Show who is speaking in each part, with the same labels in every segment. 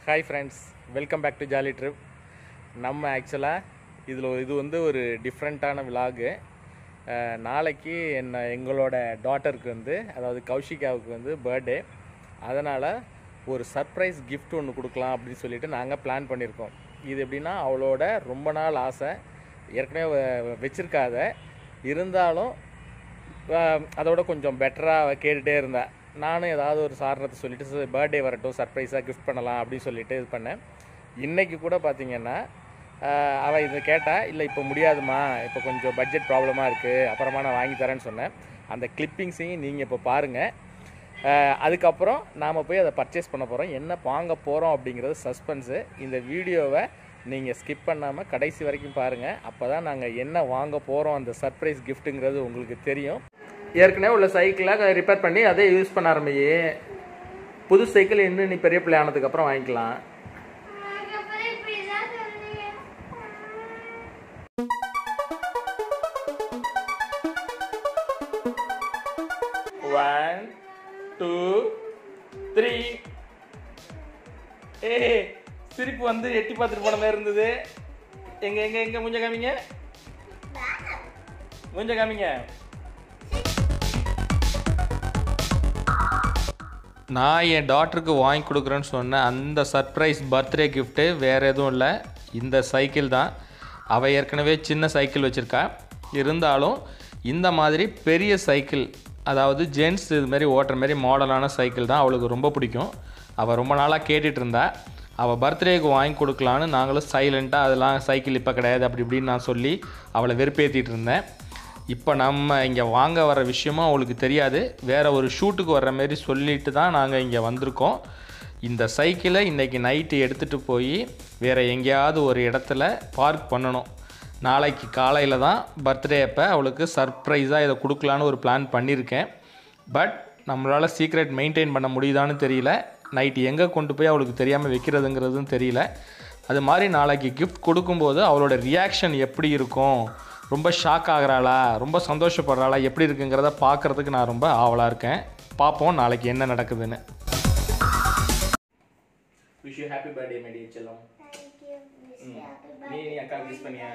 Speaker 1: Hi friends welcome back to jolly trip நம்ம ஆக்சுவலாக இதில் இது வந்து ஒரு டிஃப்ரெண்ட்டான விலாகு நாளைக்கு என்ன எங்களோட டாட்டருக்கு வந்து அதாவது கௌஷிகாவுக்கு வந்து பர்த்டே அதனால் ஒரு சர்ப்ரைஸ் gift ஒன்று கொடுக்கலாம் அப்படின்னு சொல்லிட்டு நாங்கள் பிளான் பண்ணியிருக்கோம் இது எப்படின்னா அவளோட ரொம்ப நாள் ஆசை ஏற்கனவே வ- வச்சிருக்காத இருந்தாலும் ஆஹ் அதோட கொஞ்சம் பெட்டராக கேட்டுகிட்டே இருந்தேன் நானும் ஏதாவது ஒரு சாரணத்தை சொல்லிட்டு பர்த்டே வரட்டும் சர்ப்ரைஸாக கிஃப்ட் பண்ணலாம் அப்படின்னு சொல்லிட்டு இது பண்ணேன் இன்னைக்கு கூட பார்த்தீங்கன்னா ஆஹ் அவ இதை கேட்டா இல்லை இப்போ முடியாதுமா இப்போ கொஞ்சம் பட்ஜெட் ப்ராப்ளமாக இருக்குது அப்புறமா நான் வாங்கி தரேன்னு சொன்னேன் அந்த கிளிப்பிங்ஸையும் நீங்கள் இப்போ பாருங்கள் அதுக்கப்புறம் நாம் போய் அதை பர்ச்சேஸ் பண்ண போகிறோம் என்ன வாங்க போகிறோம் அப்படிங்கிறது சஸ்பென்ஸு இந்த வீடியோவை நீங்கள் ஸ்கிப் பண்ணாமல் கடைசி வரைக்கும் பாருங்கள் அப்போ தான் நாங்கள் என்ன வாங்க போகிறோம் அந்த சர்ப்ரைஸ் கிஃப்ட்டுங்கிறது உங்களுக்கு தெரியும் ஏற்கனவே உள்ள சைக்கிளை ரிப்பேர் பண்ணி அதே யூஸ் பண்ண ஆரம்பியே புது சைக்கிள் இன்னும் நீ பெரிய பிள்ளை ஆனதுக்கப்புறம் வாங்கிக்கலாம்
Speaker 2: அதுக்கப்புறம் இப்படிதான் சொல்றீங்க.
Speaker 1: ஒன் டூ த்ரீ ஏ சிரிப்பு வந்து எட்டி பார்த்துட்டு போன மாதிரி இருந்தது எங்க எங்க எங்க மூஞ்ச காமிங்க மூஞ்ச காமிங்க நான் என் டாட்டருக்கு வாங்கி கொடுக்குறேன்னு சொன்ன அந்த சர்ப்ரைஸ் பர்த்டே கிஃப்ட்டு வேறு எதுவும் இல்லை இந்த சைக்கிள் தான் அவள் ஏற்கனவே சின்ன சைக்கிள் வச்சுருக்கா இருந்தாலும் இந்த மாதிரி பெரிய சைக்கிள் அதாவது ஜென்ட்ஸ் இது மாதிரி ஓட்டுற மாதிரி மாடலான சைக்கிள் தான் அவளுக்கு ரொம்ப பிடிக்கும் அவள் ரொம்ப நாளாக கேட்டுட்டு இருந்தா அவள் பர்த்டேக்கு வாங்கி கொடுக்கலான்னு நாங்களும் சைலண்ட்டாக அதெல்லாம் சைக்கிள் இப்போ கிடையாது அப்படி இப்படின்னு நான் சொல்லி அவளை வெறுப்பேற்றிட்டு இருந்தேன் இப்போ நம்ம இங்கே வாங்க வர விஷயமும் அவளுக்கு தெரியாது வேற ஒரு ஷூட்டுக்கு வர்ற மாதிரி சொல்லிட்டு தான் நாங்கள் இங்கே வந்திருக்கோம் இந்த சைக்கிளை இன்றைக்கி நைட்டு எடுத்துகிட்டு போய் வேறு எங்கேயாவது ஒரு இடத்துல பார்க் பண்ணணும் நாளைக்கு காலையில் தான் பர்த்டே அப்போ அவளுக்கு சர்ப்ரைஸாக இதை கொடுக்கலான்னு ஒரு பிளான் பண்ணியிருக்கேன் பட் நம்மளால் சீக்ரெட் மெயின்டைன் பண்ண முடியுதான்னு தெரியல நைட்டு எங்கே கொண்டு போய் அவளுக்கு தெரியாமல் வைக்கிறதுங்கிறதும் தெரியல அது மாதிரி நாளைக்கு கிஃப்ட் கொடுக்கும்போது அவளோட ரியாக்ஷன் எப்படி இருக்கும் ரொம்ப ஷாக் ஆகுறாளா ரொம்ப சந்தோஷப்படுறாளா எப்படி இருக்குங்கிறத பார்க்கறதுக்கு நான் ரொம்ப ஆவலாக இருக்கேன் பார்ப்போம் நாளைக்கு என்ன நடக்குதுன்னு wish you happy birthday Maddy செல்லம்
Speaker 2: Thank you, Miss
Speaker 1: ம்.
Speaker 2: Happy
Speaker 1: நீ நீ
Speaker 2: birthday
Speaker 1: அக்காவுக்கு கிஸ் பண்ணியா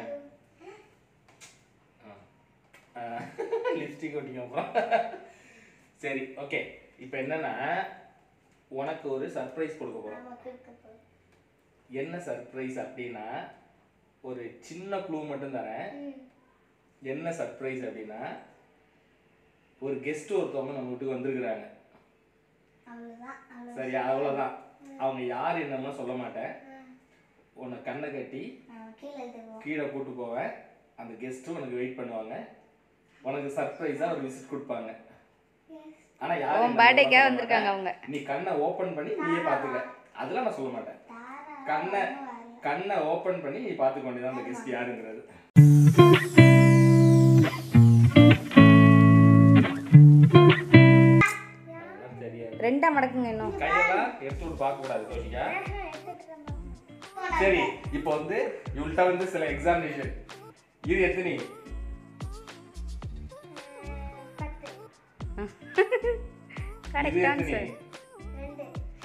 Speaker 1: லிப்ஸ்டிக் ஒட்டிங்க அப்புறம் சரி ஓகே இப்போ என்னன்னா உனக்கு ஒரு சர்ப்ரைஸ் கொடுக்க போகிறோம்
Speaker 2: நமக்கு இருக்க போகுது.
Speaker 1: என்ன சர்ப்ரைஸ் அப்படின்னா ஒரு சின்ன க்ளூ மட்டும் தரேன்
Speaker 2: ம்.
Speaker 1: என்ன சர்ப்ரைஸ் அப்படின்னா ஒரு கெஸ்ட் ஒருத்தவங்க நம்ம வீட்டுக்கு வந்திருக்கிறாங்க
Speaker 2: அவ்வளவுதான், அவ்வளவுதான்.
Speaker 1: சரி அவ்வளோதான் அவங்க யார் என்னம்மா சொல்ல மாட்டேன்
Speaker 2: ம்.
Speaker 1: உன்னை கண்ணை கட்டி
Speaker 2: நான் கீழே எழுதுவோம்.
Speaker 1: கீழே கூட்டு போவேன் அந்த கெஸ்ட்டும் உனக்கு வெயிட் பண்ணுவாங்க உனக்கு சர்ப்ரைஸாக ஒரு விசிட் கொடுப்பாங்க
Speaker 2: Yes.
Speaker 1: ஆனா யார்
Speaker 3: உன்
Speaker 1: என்ன
Speaker 3: birthday-க்காக
Speaker 1: சொல்ல
Speaker 3: வந்திருக்காங்க
Speaker 1: மாட்டேன். நீ கண்ணை ஓபன் பண்ணி நீயே பாத்துக்க அதெல்லாம் நான் சொல்ல மாட்டேன்
Speaker 2: தாரா
Speaker 1: கண்ணை
Speaker 2: ஒண்ணும் வரல.
Speaker 1: கண்ணை ஓபன் பண்ணி நீ பாத்துக்க வேண்டியதான் அந்த கெஸ்ட் யாருங்கிறது அதெல்லாம் தெரியாது
Speaker 3: ரெண்டா மடக்குங்க இன்னும்
Speaker 1: கையெல்லாம் எடுத்து விட்டு பார்க்க கூடாது கௌஷிகா
Speaker 2: ஆஹா, எடுத்துக்கிறேம்மா.
Speaker 1: சரி இப்போ வந்து இவள்கிட்ட வந்து சில எக்ஸாமினேஷன் இது எத்தனை
Speaker 2: பத்து.
Speaker 1: இது
Speaker 3: கரெக்ட்
Speaker 1: எத்தனை
Speaker 3: ஆன்சர்
Speaker 2: ரெண்டு.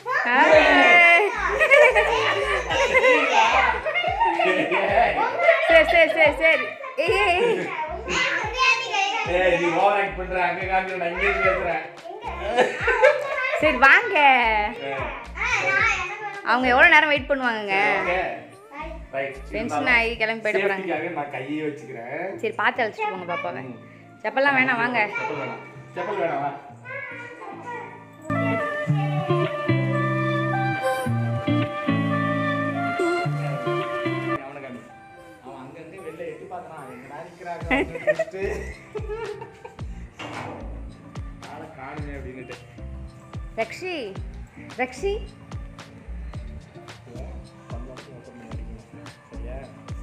Speaker 3: சரி சரி சரி சரி ஏய்
Speaker 2: அப்படியே நீ கையில
Speaker 1: ஏய் நீ ஓவர் ஆக்ட் பண்ற அங்க காமிக்கிற நான் இங்கே பேசுறேன்
Speaker 3: சரி வாங்க
Speaker 2: ஆ, நான் எனக்கு வேணும்.
Speaker 3: அவங்க எவ்வளோ நேரம் வெயிட் பண்ணுவாங்கங்க
Speaker 1: ஓகே
Speaker 2: Bye.
Speaker 1: ரைட்
Speaker 3: Tension ஆகி கிளம்பி போயிட போறாங்க.
Speaker 1: சேஃப்டிக்காக நான் கையே வச்சுக்கிறேன்
Speaker 3: சரி பார்த்து அழைச்சிட்டு போங்க பாப்பாவை செப்பல்லாம் வேணாம் வாங்க
Speaker 1: செப்பல் வேணாம் செப்பல் வேணாம் வா. அவனை காமி. அவன் அங்கங்க வெளில எட்டி பார்க்கறான். எங்கடா நிக்கிறாங்க அப்படின்னு சொல்லிட்டு. ஆளை காணுமே அப்படின்னுட்டு.
Speaker 3: ரக்ஷி ரக்ஷி
Speaker 1: சந்தோஷம் open பண்ணி அடிக்கணும். சரியா?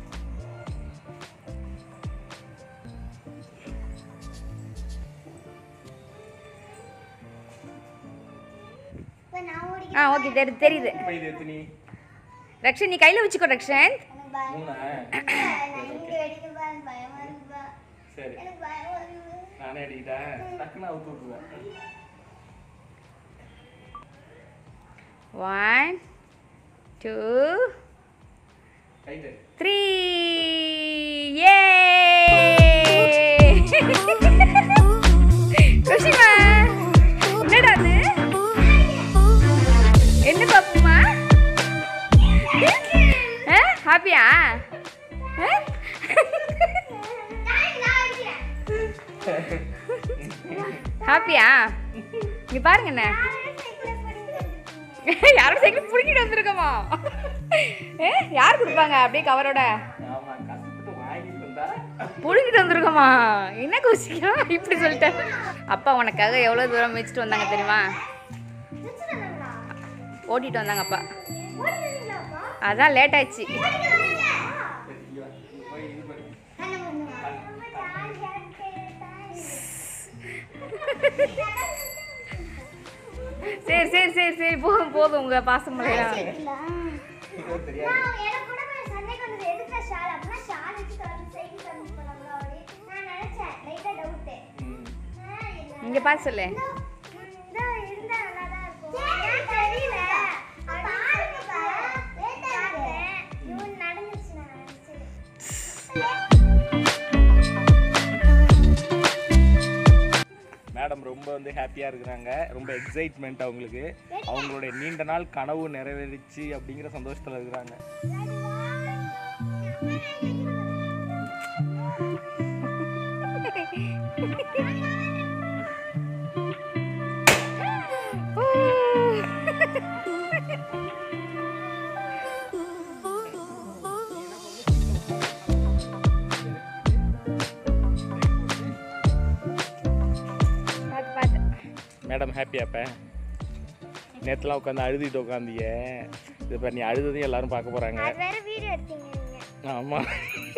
Speaker 2: இப்ப நான்
Speaker 3: ஆ
Speaker 2: ஓடிக்கிறேன்.
Speaker 3: ஓகே தெரி தெரியுது
Speaker 1: இப்ப இது எத்தனை?
Speaker 3: ரக்ஷன் நீ கையில் வச்சுக்கோ ரக்ஷன்
Speaker 2: எனக்கு பயம்.
Speaker 1: மூணா?
Speaker 2: நான் இங்க வெடிக்க பாரு, பயமா இருக்குப்பா.
Speaker 1: சரி
Speaker 2: எனக்கு பயமா இருக்கு.
Speaker 1: நானே அடிக்கிட்டேன் டக்குன்னு அவுத்து விட்டுருவேன்
Speaker 3: ஒன் டூ த்ரீ ஏ ருஷிமா என்னடா அது என்ன பாப்புமா ஹாப்பியா ஹாப்பியா இங்க பாருங்க என்ன யாரோட சைக்கிள் புடிக்கிட்டு வந்திருக்கோமா ஏ யார் கொடுப்பாங்க அப்படியே கவரோட புடுங்கிட்டு வந்திருக்கோமா என்ன கோசிக்கா இப்படி சொல்லிட்டேன் அப்பா உனக்காக எவ்வளோ தூரம் மிதிச்சிட்டு வந்தாங்க தெரியுமா ஓட்டிட்டு வந்தாங்க அப்பா அதான் லேட் ஆயிடுச்சு சரி சரி சரி சரி போதும் போதும் உங்க பாசம் மலையா இங்க பாத்து சொல்லு
Speaker 4: மேடம் ரொம்ப வந்து ஹாப்பியாக இருக்கிறாங்க ரொம்ப எக்ஸைட்மெண்ட் அவங்களுக்கு அவங்களுடைய நீண்ட நாள் கனவு நிறைவேறிச்சு அப்படிங்கிற சந்தோஷத்தில் இருக்கிறாங்க
Speaker 3: பாத்து பாத்து
Speaker 4: மேடம் ஹாப்பியா இப்போ நேற்றுலாம் உட்காந்து அழுதுகிட்டு உட்காந்திய இது இப்போ நீ அழுததையும் எல்லாரும் பார்க்க போகிறாங்க
Speaker 2: வேற வீடியோ எடுத்தீங்க நீங்க
Speaker 4: ஆமாம்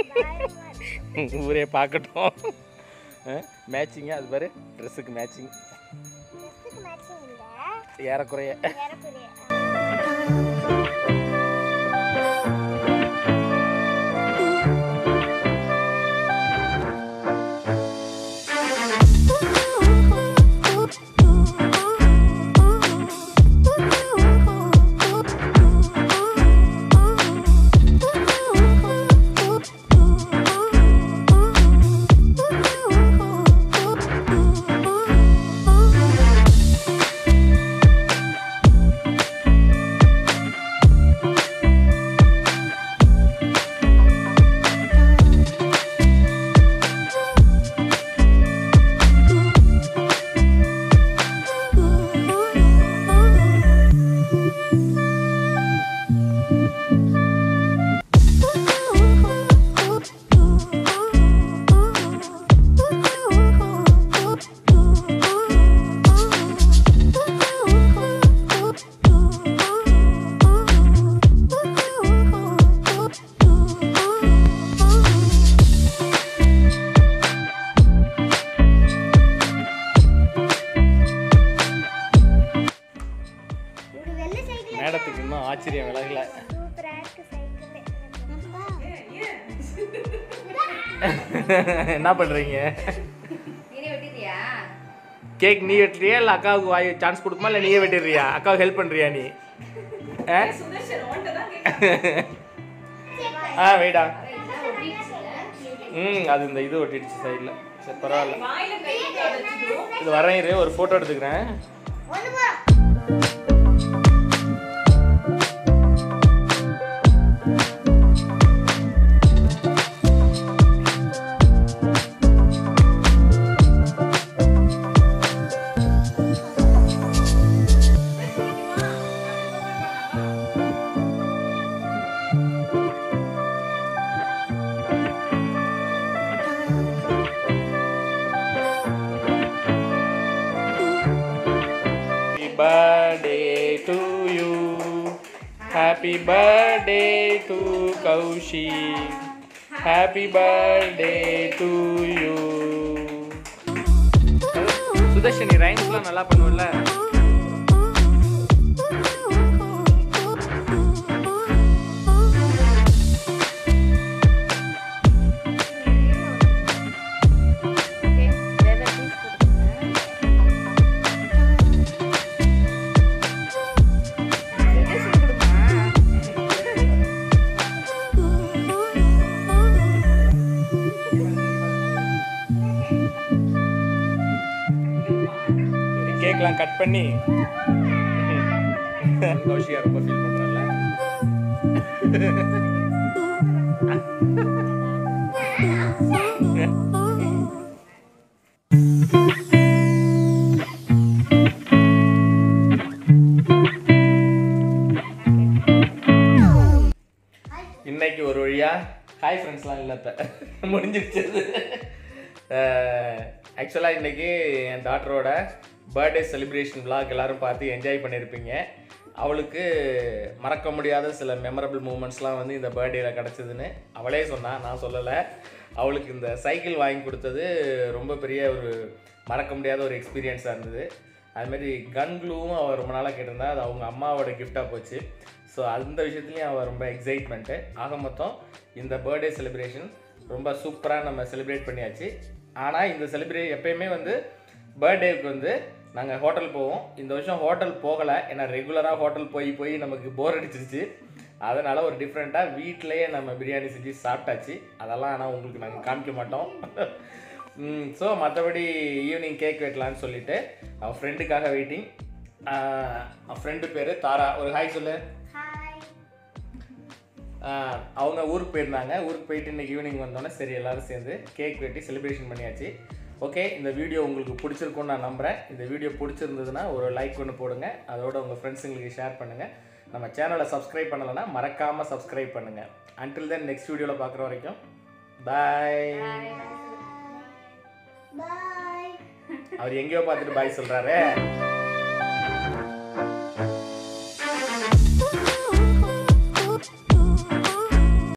Speaker 4: ஊரே பார்க்கட்டும் மேட்சிங்க அது பாரு ட்ரெஸ்ஸுக்கு மேட்சிங்
Speaker 2: ட்ரெஸ்ஸுக்கு மேட்சிங் இல்ல
Speaker 4: ஏறக்குறைய
Speaker 2: ஏறக்குறைய இப்படி வெள்ளை சைக்கிள்
Speaker 4: மேடத்துக்கு இன்னும் ஆச்சரியம் விலகல
Speaker 2: சூப்பரா இருக்கு சைக்கிள்
Speaker 4: என்ன பண்ணுறீங்க
Speaker 3: நீனே வெட்டிட்டியா
Speaker 4: கேக் நீ வெட்டுறியா இல்லை அக்காவுக்கு வாய் சான்ஸ் கொடுக்குமா இல்லை நீயே வெட்டிடுறியா அக்காவுக்கு ஹெல்ப் பண்ணுறியா நீ ஆ? ஆ வெயிடா ம் அது இந்த இது ஒட்டிடுச்சு சைடில் சரி பரவாயில்ல இது வரேன் இரு ஒரு ஃபோட்டோ எடுத்துக்கிறேன்
Speaker 2: ஒன்று போகிறோம்
Speaker 4: Happy birthday to you. Happy birthday to Kaushik. Happy birthday to you. Sudharshini ரைம்ஸ்லாம் நல்லா பண்ணுவல
Speaker 3: ஓகே வேற பீஸ் கொடுங்க சஜஷன் கொடுமா
Speaker 4: கட் பண்ணி கௌஷியா ரொம்ப ஃபீல் பண்றல இன்னைக்கு ஒரு வழியா ஹாய் ஃப்ரெண்ட்ஸ்லாம் இல்லை இப்போ முடிஞ்சிருச்சு ஆக்சுவலாக இன்னைக்கு என் டாட்டரோட பர்த்டே செலிப்ரேஷன் vlog எல்லாரும் பார்த்து என்ஜாய் பண்ணியிருப்பீங்க அவளுக்கு மறக்க முடியாத சில மெமரபிள் மூமெண்ட்ஸ்லாம் வந்து இந்த பர்த்டேயில் கிடச்சிதுன்னு அவளே சொன்னா நான் சொல்லலை அவளுக்கு இந்த சைக்கிள் வாங்கி கொடுத்தது ரொம்ப பெரிய ஒரு மறக்க முடியாத ஒரு எக்ஸ்பீரியன்ஸாக இருந்தது அதுமாரி கன் க்ளூவும் அவள் ரொம்ப நாளாக கேட்டிருந்தா அது அவங்க அம்மாவோட கிஃப்டாக போச்சு ஸோ அந்த விஷயத்துலையும் அவள் ரொம்ப எக்ஸைட்மெண்ட்டு ஆக மொத்தம் இந்த பர்த்டே செலிப்ரேஷன் ரொம்ப சூப்பராக நம்ம செலிப்ரேட் பண்ணியாச்சு ஆனால் இந்த செலிப்ரே எப்பயுமே வந்து பர்த்டேவுக்கு வந்து நாங்கள் ஹோட்டல் போவோம் இந்த வருஷம் ஹோட்டல் போகலை ஏன்னா ரெகுலராக ஹோட்டல் போய் போய் நமக்கு போர் அடிச்சிருச்சு அதனால் ஒரு டிஃப்ரெண்ட்டாக வீட்டிலேயே நம்ம பிரியாணி செஞ்சு சாப்பிட்டாச்சு அதெல்லாம் ஆனால் உங்களுக்கு நாங்கள் காமிக்க மாட்டோம் ஸோ மற்றபடி ஈவினிங் கேக் வெட்டலான்னு சொல்லிட்டு அவன் ஃப்ரெண்டுக்காக வெயிட்டிங் அவன் ஃப்ரெண்டு பேர் தாரா ஒரு ஹாய் சொல்லு
Speaker 2: ஹாய்
Speaker 4: ஆஹ் அவங்க ஊருக்கு போயிருந்தாங்க ஊருக்கு போயிட்டு இன்னைக்கு ஈவினிங் வந்தோடனே சரி எல்லாரும் சேர்ந்து கேக் வெட்டி செலிப்ரேஷன் பண்ணியாச்சு ஓகே இந்த வீடியோ உங்களுக்கு பிடிச்சிருக்கும்னு நான் நம்புகிறேன் இந்த வீடியோ பிடிச்சிருந்ததுன்னா ஒரு லைக் ஒன்று போடுங்க அதோட உங்கள் ஃப்ரெண்ட்ஸுங்களுக்கு ஷேர் பண்ணுங்கள் நம்ம சேனலை சப்ஸ்கிரைப் பண்ணலைன்னா மறக்காமல் சப்ஸ்கிரைப் பண்ணுங்கள் அன்டில் தென் நெக்ஸ்ட் வீடியோவில் பார்க்குற வரைக்கும் பாய்
Speaker 2: பாய்
Speaker 4: அவர் எங்கேயோ பார்த்துட்டு பாய் சொல்கிறாரு